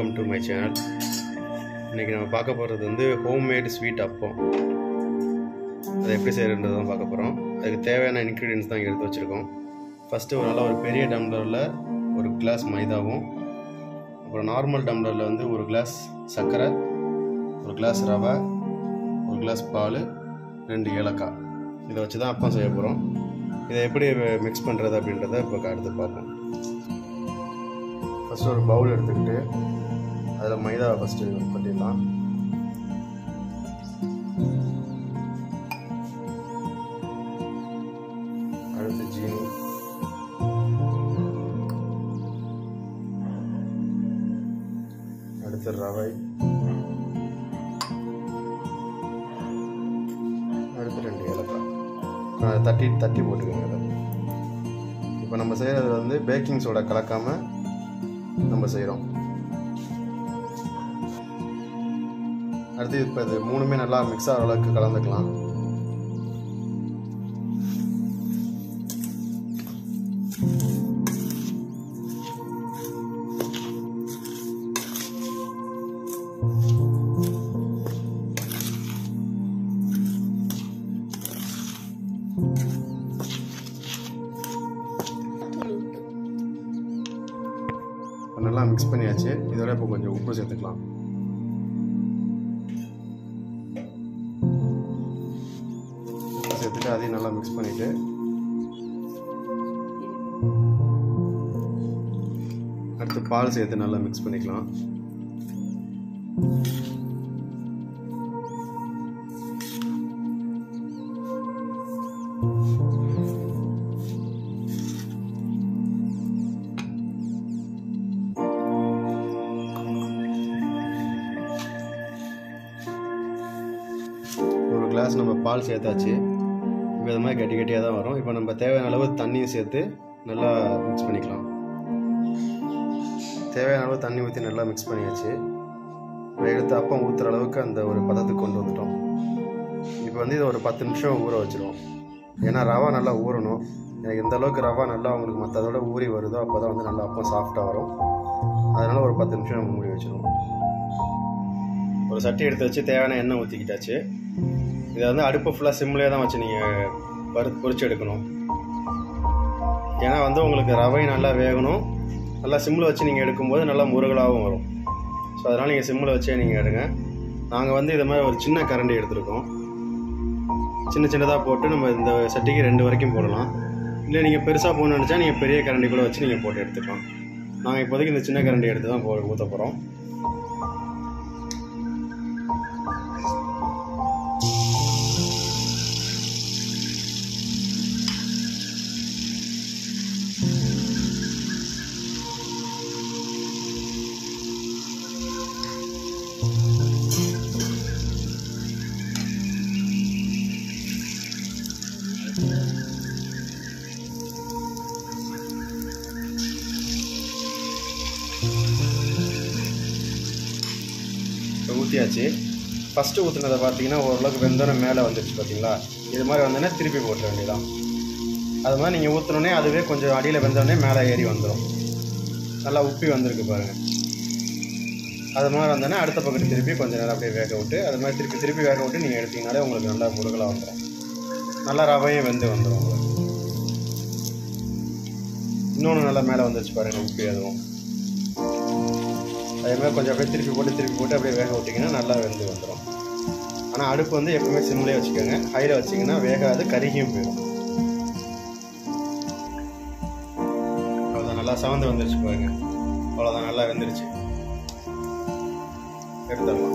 welcome to my channel இன்றைக்கி நம்ம பார்க்க போகிறது வந்து ஹோம்மேட் ஸ்வீட் அப்பம் அதை எப்படி செய்கிறன்றது தான் பார்க்க போகிறோம் அதுக்கு தேவையான இன்க்ரீடியன்ஸ் தான் இங்கே எடுத்து வச்சுருக்கோம் ஃபஸ்ட்டு ஒரு நல்ல ஒரு பெரிய டம்ளரில் ஒரு கிளாஸ் மைதாவும் அப்புறம் நார்மல் டம்ளரில் வந்து ஒரு கிளாஸ் சர்க்கரை ஒரு கிளாஸ் ரவை ஒரு கிளாஸ் பால் ரெண்டு ஏலக்காய் இதை வச்சு தான் அப்பம் செய்ய போகிறோம் இதை எப்படி மிக்ஸ் பண்ணுறது அப்படின்றத இப்போ அடுத்து பார்ப்போம் ஃபஸ்ட்டு ஒரு பவுல் எடுத்துக்கிட்டு அதில் மைதாவை ஃபஸ்ட்டு பண்ணிடலாம் அடுத்து ஜீனி அடுத்து ரவை அடுத்து ரெண்டு ஏலக்காய் அதை தட்டி தட்டி போட்டுக்கோங்க அதை இப்போ நம்ம செய்கிறது வந்து பேக்கிங் சோடா கலக்காமல் நம்ம செய்கிறோம் அடுத்து இப்போ இது மூணுமே நல்லா மிக்ஸ் ஆகிற அளவுக்கு கலந்துக்கலாம் இப்போ நல்லா மிக்ஸ் பண்ணியாச்சு இதோட இப்போ கொஞ்சம் உப்பு சேர்த்துக்கலாம் உப்பு சேர்த்துட்டு அதையும் நல்லா மிக்ஸ் பண்ணிவிட்டு அடுத்து பால் சேர்த்து நல்லா மிக்ஸ் பண்ணிக்கலாம் ஒரு கிளாஸ் நம்ம பால் சேர்த்தாச்சு இப்போ இது மாதிரி கட்டி கட்டியாக தான் வரும் இப்போ நம்ம தேவையான அளவு தண்ணியும் சேர்த்து நல்லா மிக்ஸ் பண்ணிக்கலாம் தேவையான அளவு தண்ணி ஊற்றி நல்லா மிக்ஸ் பண்ணியாச்சு இப்போ எடுத்து அப்பம் ஊற்றுற அளவுக்கு அந்த ஒரு பதத்துக்கு கொண்டு வந்துட்டோம் இப்போ வந்து இதை ஒரு பத்து நிமிஷம் ஊற வச்சிருவோம் ஏன்னா ரவா நல்லா ஊறணும் எனக்கு எந்த அளவுக்கு ரவா நல்லா உங்களுக்கு மற்றதோட ஊறி வருதோ அப்போ தான் வந்து நல்லா அப்பம் சாஃப்டாக வரும் அதனால் ஒரு பத்து நிமிஷம் நம்ம மூடி வச்சிருவோம் ஒரு சட்டி எடுத்து வச்சு தேவையான எண்ணெய் ஊற்றிக்கிட்டாச்சு இதை வந்து அடுப்பு ஃபுல்லாக சிம்லேயே தான் வச்சு நீங்கள் வறு பொரிச்சு எடுக்கணும் ஏன்னா வந்து உங்களுக்கு ரவை நல்லா வேகணும் நல்லா சிம்மில் வச்சு நீங்கள் எடுக்கும்போது நல்லா முருகலாகவும் வரும் ஸோ அதனால் நீங்கள் சிம்மில் வச்சே நீங்கள் எடுங்க நாங்கள் வந்து இது மாதிரி ஒரு சின்ன கரண்டி எடுத்திருக்கோம் சின்ன சின்னதாக போட்டு நம்ம இந்த சட்டிக்கு ரெண்டு வரைக்கும் போடலாம் இல்லை நீங்கள் பெருசாக போகணும்னு நினச்சா நீங்கள் பெரிய கரண்டி கூட வச்சு நீங்கள் போட்டு எடுத்துக்கலாம் நாங்கள் இப்போதைக்கு இந்த சின்ன கரண்டி எடுத்து தான் போ ஊற்ற போகிறோம் இப்போ ஊற்றியாச்சு ஃபஸ்ட்டு ஊற்றுனதை பார்த்தீங்கன்னா ஓரளவுக்கு வெந்தோடனே மேலே வந்துடுச்சு பார்த்தீங்களா இது மாதிரி வந்தோடனே திருப்பி போட்ட வேண்டியதான் அது மாதிரி நீங்கள் ஊற்றினோடனே அதுவே கொஞ்சம் அடியில் வெந்தோடனே மேலே ஏறி வந்துடும் நல்லா உப்பி வந்திருக்கு பாருங்கள் அது மாதிரி வந்தோடனே அடுத்த பக்கத்து திருப்பி கொஞ்சம் நேரம் அப்படியே வேக விட்டு அது மாதிரி திருப்பி திருப்பி வேக விட்டு நீங்கள் எடுத்தீங்கனாலே உங்களுக்கு நல்லா முருகலாக வந்துடும் நல்லா ரவையும் வெந்து வந்துடும் உங்களுக்கு இன்னொன்று நல்லா மேலே வந்துருச்சு பாருங்கள் உப்பி அதுவும் அதே மாதிரி கொஞ்சம் அப்படியே திருப்பி போட்டு திருப்பி போட்டு அப்படியே வேக விட்டிங்கன்னா நல்லா வெந்து வந்துடும் ஆனால் அடுப்பு வந்து எப்பவுமே சிம்லேயே வச்சுக்கோங்க ஹையில் வச்சிங்கன்னா வேகாது கருகியும் போயிடும் அவ்வளோதான் நல்லா சவந்து வந்துருச்சு பாருங்க அவ்வளோதான் நல்லா வெந்துருச்சு எடுத்துடலாம்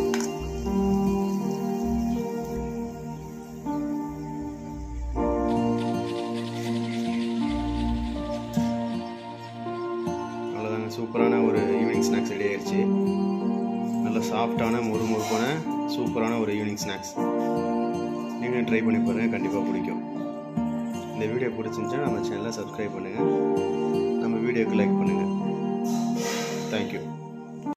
அவ்வளோதாங்க சூப்பரான ஒரு ஈவினிங் ஸ்நாக்ஸ் ரெடி ஆயிடுச்சு நல்ல சாஃப்டான முறு முறுப்பான சூப்பரான ஒரு ஈவினிங் ஸ்நாக்ஸ் நீங்களும் ட்ரை பண்ணி பாருங்கள் கண்டிப்பாக பிடிக்கும் இந்த வீடியோ பிடிச்சிருந்துச்சா நம்ம சேனலை சப்ஸ்கிரைப் பண்ணுங்கள் நம்ம வீடியோக்கு லைக் பண்ணுங்கள் தேங்க்யூ